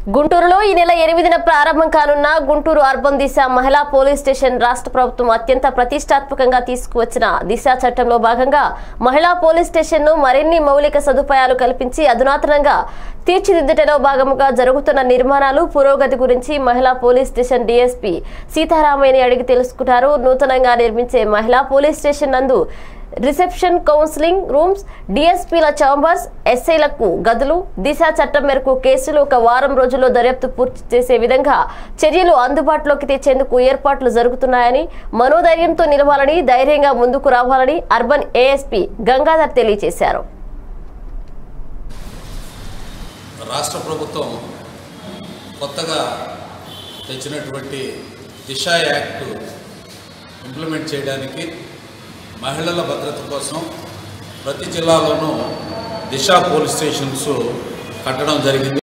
గుంటూరులో ఈ నెల ఎనిమిదిన ప్రారంభం కానున్న గుంటూరు అర్బన్ దిశ మహిళా పోలీస్ స్టేషన్ రాష్ట్ర ప్రభుత్వం అత్యంత ప్రతిష్టాత్మకంగా తీసుకువచ్చిన దిశ చట్టంలో భాగంగా మహిళా పోలీస్ స్టేషన్ ను మరిన్ని మౌలిక సదుపాయాలు కల్పించి అధునాతనంగా తీర్చిదిద్దటలో భాగముగా జరుగుతున్న నిర్మాణాలు పురోగతి గురించి మహిళా పోలీస్ స్టేషన్ డీఎస్పీ సీతారామయ్యని అడిగి తెలుసుకున్నారు నూతనంగా నిర్మించే మహిళా పోలీస్ స్టేషన్ నందు రిసెప్షన్ కౌన్సిలింగ్ రూమ్స్ డిఎస్పీల ఛాంబర్స్ ఎస్ఐలకు గదులు దిశ చట్టం మేరకు కేసులు ఒక వారం రోజుల్లో దర్యాప్తు పూర్తి చేసే విధంగా చర్యలు అందుబాటులోకి తెచ్చేందుకు ఏర్పాట్లు జరుగుతున్నాయని మనోధైర్యంతో నిలవాలని ధైర్యంగా ముందుకు రావాలని అర్బన్ ఏఎస్పీ గంగాధర్ తెలియజేశారు రాష్ట్ర ప్రభుత్వం కొత్తగా తెచ్చినటువంటి దిశ యాక్ట్ ఇంప్లిమెంట్ చేయడానికి మహిళల భద్రత కోసం ప్రతి జిల్లాలోనూ దిశ పోలీస్ స్టేషన్స్ కట్టడం జరిగింది